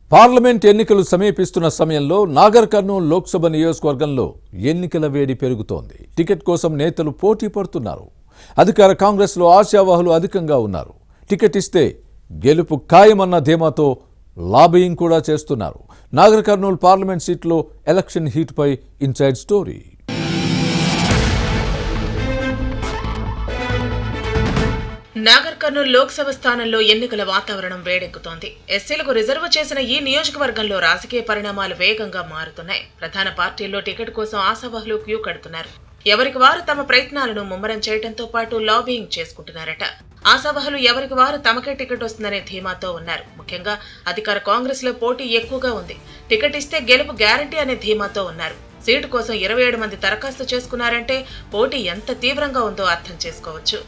parliament ఎన్నికలు సమీపిస్తున్న సమయంలో నాగర్ కర్నూలు లోక్సభ నియోజకవర్గంలో ఎన్నికల వేడి పెరుగుతోంది టికెట్ కోసం నేతలు పోటీ పడుతున్నారు అధికార కాంగ్రెస్లో ఆశావాహులు అధికంగా ఉన్నారు టికెట్ ఇస్తే గెలుపు ఖాయమన్న ధీమాతో లాబియింగ్ కూడా చేస్తున్నారు నాగర్ కర్నూలు పార్లమెంట్ సీట్లో ఎలక్షన్ హీట్పై inside story Nagarkurnool Lok Sabha స్థానంలో ఎన్నికల వాతావరణం వేడెక్కుతోంది ఎస్సీలకు రిజర్వ్ చేసిన ఈ నియోజకవర్గంలో రాజకీయ పరిణామాలు వేగంగా మారుతున్నాయి ప్రధాన పార్టీల్లో టికెట్ కోసం ఆశావాహులు క్యూ కడుతున్నారు ఎవరికి వారు తమ ప్రయత్నాలను ముమ్మరం చేయడంతో పాటు లాబియింగ్ చేసుకుంటున్నారట ఆశావాహులు ఎవరికి వారు తమకే టికెట్ వస్తుందనే ధీమాతో ఉన్నారు ముఖ్యంగా అధికార కాంగ్రెస్ లో పోటీ ఎక్కువగా ఉంది టికెట్ ఇస్తే గెలుపు గ్యారంటీ అనే ధీమాతో ఉన్నారు సీటు కోసం ఇరవై ఏడు మంది దరఖాస్తు చేసుకున్నారంటే పోటీ ఎంత తీవ్రంగా ఉందో అర్థం చేసుకోవచ్చు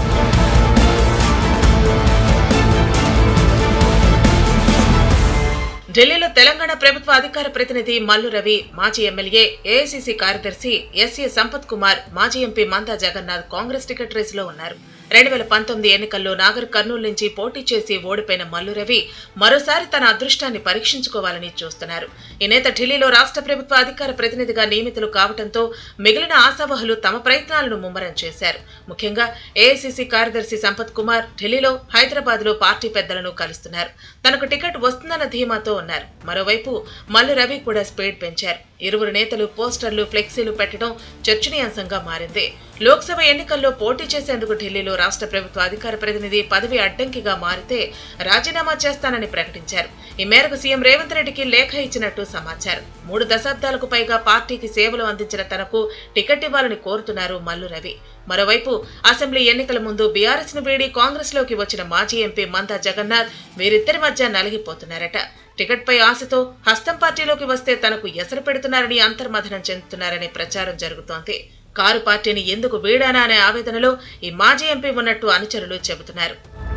ఢిల్లీలో తెలంగాణ ప్రభుత్వ అధికార ప్రతినిధి మల్లు రవి మాజీ ఎమ్మెల్యే ఏఐసిసి కార్యదర్శి ఎస్ఏ సంపత్ కుమార్ మాజీ ఎంపీ మందా జగన్నాథ్ కాంగ్రెస్ టికెట్ రేసులో ఉన్నారు రెండు వేల పంతొమ్మిది ఎన్నికల్లో నాగర్ కర్నూలు నుంచి పోటీ చేసి ఓడిపోయిన మల్లు రవి మరోసారి తన అదృష్టాన్ని పరీక్షించుకోవాలని చూస్తున్నారు ఈ నేత ఢిల్లీలో రాష్ట్ర ప్రభుత్వ అధికార ప్రతినిధిగా నియమితులు కావడంతో మిగిలిన ఆశావహులు తమ ప్రయత్నాలను ముమ్మరం చేశారు ముఖ్యంగా ఏఐసిసి కార్యదర్శి సంపత్ కుమార్ ఢిల్లీలో హైదరాబాద్ లో పార్టీ పెద్దలను కలుస్తున్నారు తనకు టికెట్ వస్తుందన్న ధీమాతో ఉన్నారు మరోవైపు మల్లు రవి కూడా స్పీడ్ పెంచారు ఇరువురు నేతలు పోస్టర్లు ఫ్లెక్సీలు పెట్టడం చర్చనీయాంశంగా మారింది లోక్సభ ఎన్నికల్లో పోటీ చేసేందుకు ఢిల్లీలో రాష్ట్ర ప్రభుత్వ అధికార ప్రతినిధి పదవి అడ్డంకిగా మారితే రాజీనామా చేస్తానని ప్రకటించారు ఈ మేరకు సీఎం రేవంత్ రెడ్డికి లేఖ ఇచ్చినట్టు సమాచారం మూడు దశాబ్దాలకు పైగా పార్టీకి సేవలు అందించిన తనకు టికెట్ ఇవ్వాలని కోరుతున్నారు మల్లు రవి మరోవైపు అసెంబ్లీ ఎన్నికల ముందు బీఆర్ఎస్ ను వీడి కాంగ్రెస్ లోకి వచ్చిన మాజీ ఎంపీ మంతా జగన్నాథ్ వీరిద్దరి మధ్య నలిగిపోతున్నారట టికెట్ పై ఆశతో హస్తం పార్టీలోకి వస్తే తనకు ఎసరు పెడుతున్నారని అంతర్మథనం చెందుతున్నారనే ప్రచారం జరుగుతోంది కారు పార్టీని ఎందుకు వీడానా అనే ఆవేదనలో ఈ మాజీ ఎంపీ ఉన్నట్టు అనుచరులు చెబుతున్నారు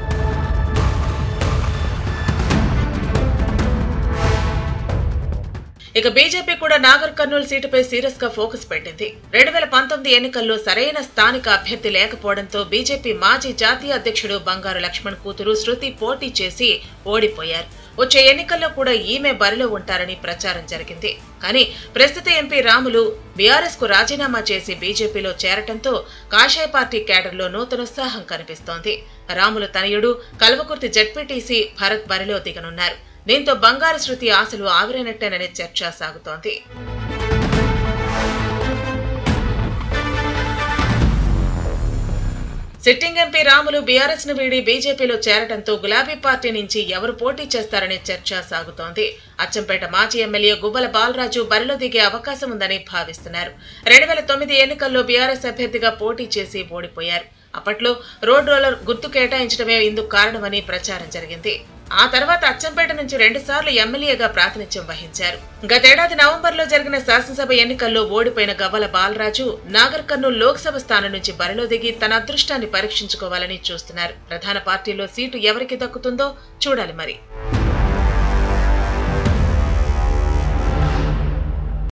ఇక బీజేపీ కూడా నాగర్ కర్నూలు సీటుపై సీరియస్ గా ఫోకస్ పెట్టింది రెండు వేల పంతొమ్మిది ఎన్నికల్లో సరైన స్థానిక అభ్యర్థి లేకపోవడంతో బీజేపీ మాజీ జాతీయ అధ్యక్షుడు బంగారు లక్ష్మణ్ కూతురు శృతి పోటీ చేసి ఓడిపోయారు వచ్చే ఎన్నికల్లో కూడా ఈమె బరిలో ఉంటారని ప్రచారం జరిగింది కానీ ప్రస్తుత ఎంపీ రాములు బీఆర్ఎస్ కు రాజీనామా చేసి బీజేపీలో చేరటంతో కాషాయ పార్టీ కేడర్లో నూతనోత్సాహం కనిపిస్తోంది రాములు తనయుడు కల్వకుర్తి జడ్పీటీసీ భరత్ బరిలో దిగనున్నారు దీంతో బంగారు శృతి ఆశలు ఆవిరైనట్టేననే చర్చ సాగుతోంది సిట్టింగ్ ఎంపీ రాములు బీఆర్ఎస్ ను వీడి బీజేపీలో చేరడంతో గులాబీ పార్టీ నుంచి ఎవరు పోటీ చేస్తారనే చర్చ సాగుతోంది అచ్చంపేట మాజీ ఎమ్మెల్యే గువ్వల బాలరాజు బరిలో దిగే అవకాశం ఉందని భావిస్తున్నారు రెండు వేల తొమ్మిది ఎన్నికల్లో బీఆర్ఎస్ అభ్యర్థిగా పోటీ చేసి ఓడిపోయారు అప్పట్లో రోడ్ రోలర్ గుర్తు కేటాయించడమే ఇందుకు కారణమని ప్రచారం జరిగింది ఆ తర్వాత అచ్చంపేట నుంచి రెండుసార్లు ఎమ్మెల్యేగా ప్రాతినిధ్యం వహించారు గతేడాది నవంబర్లో జరిగిన శాసనసభ ఎన్నికల్లో ఓడిపోయిన గవ్వల బాలరాజు నాగర్ కర్నూలు లోక్సభ స్థానం నుంచి బరిలో దిగి తన అదృష్టాన్ని పరీక్షించుకోవాలని చూస్తున్నారు ప్రధాన పార్టీలో సీటు ఎవరికి దక్కుతుందో చూడాలి మరి